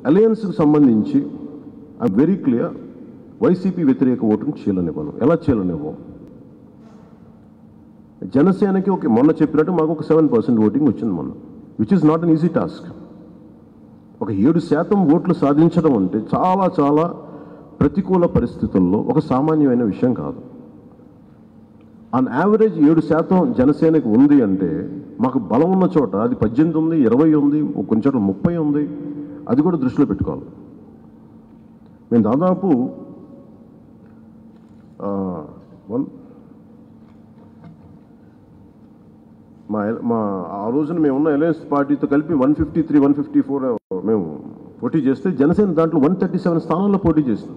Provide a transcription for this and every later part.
అలయన్స్కి సంబంధించి I very clear YCP వ్యతిరేక ఓటును చీలనివ్వను ఎలా చీలనివ్వం జనసేనకి ఒక మొన్న చెప్పినట్టు మాకు ఒక సెవెన్ పర్సెంట్ ఓటింగ్ వచ్చింది మొన్న which is not an easy task ఒక ఏడు శాతం ఓట్లు సాధించడం అంటే చాలా చాలా ప్రతికూల పరిస్థితుల్లో ఒక సామాన్యమైన విషయం కాదు ఆన్ యావరేజ్ ఏడు శాతం జనసేనకి ఉంది అంటే మాకు బలం ఉన్న చోట అది పద్దెనిమిది ఉంది ఇరవై ఉంది కొన్ని చోట్ల ముప్పై ఉంది అది కూడా దృష్టిలో పెట్టుకోవాలి మేము దాదాపు ఆ, వన్ మా మా ఆ రోజున మేము ఉన్న అలయన్స్ పార్టీతో కలిపి one fifty three one fifty four మేము పోటీ చేస్తే జనసేన దాంట్లో వన్ థర్టీ సెవెన్ స్థానాల్లో పోటీ చేసింది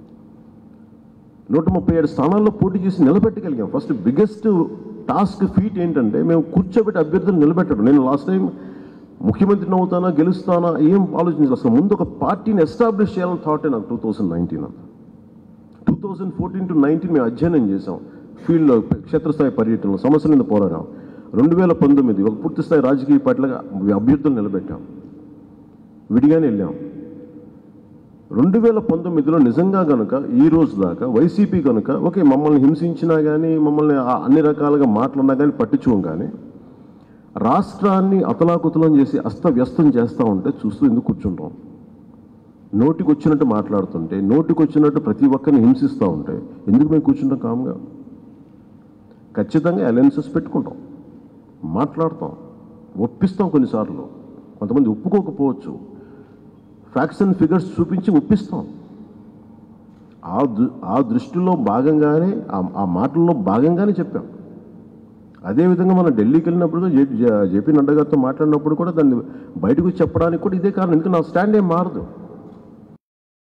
నూట ముప్పై ఏడు స్థానాల్లో పోటీ చేసి నిలబెట్టగలిగాం ఫస్ట్ బిగ్గెస్ట్ టాస్క్ ఫీట్ ఏంటంటే మేము కూర్చోబెట్టి అభ్యర్థులు నిలబెట్టడం నేను లాస్ట్ టైం ముఖ్యమంత్రిని అవుతానా గెలుస్తానా ఏం ఆలోచించాలి అసలు ముందు ఒక పార్టీని ఎస్టాబ్లిష్ చేయాలని థాటే నాకు two thousand nineteen two thousand fourteen to nineteen మేము అధ్యయనం చేసాం ఫీల్డ్లో క్షేత్రస్థాయి పర్యటనలో సమస్యల మీద పోరాడాం రెండు వేల పంతొమ్మిది ఒక పూర్తిస్థాయి రాజకీయ పార్టీలుగా అభ్యర్థులు నిలబెట్టాం విడిగానే వెళ్ళాం రెండు వేల పంతొమ్మిదిలో నిజంగా కనుక ఈ రోజు దాకా వైసీపీ కనుక ఓకే మమ్మల్ని హింసించినా కానీ మమ్మల్ని ఆ- అన్ని రకాలుగా మాట్లాడినా కానీ పట్టించుకోం కానీ రాష్ట్రాన్ని అతలాకుతలం చేసి అస్తవ్యస్తం చేస్తూ ఉంటే చూస్తూ ఎందుకు కూర్చుంటాం నోటికి వచ్చినట్టు మాట్లాడుతుంటే నోటికి వచ్చినట్టు ప్రతి ఒక్కరిని హింసిస్తూ ఉంటే ఎందుకు మేము కూర్చుంటాం కామ్గా ఖచ్చితంగా అలయన్సెస్ పెట్టుకుంటాం మాట్లాడతాం ఒప్పిస్తాం కొన్నిసార్లు కొంతమంది ఒప్పుకోకపోవచ్చు ఫ్యాక్ట్స్ అండ్ ఫిగర్స్ చూపించి ఒప్పిస్తాం ఆ దృ ఆ దృష్టిలో భాగంగానే ఆ- ఆ మాటల్లో భాగంగానే చెప్పాం అదేవిధంగా మనం ఢిల్లీకి వెళ్ళినప్పుడు జే- జే- జేపీ నడ్డా గారితో మాట్లాడినప్పుడు కూడా దాన్ని బయటకు చెప్పడానికి కూడా ఇదే కారణం ఎందుకంటే నా స్టాండ్ ఏం మారదు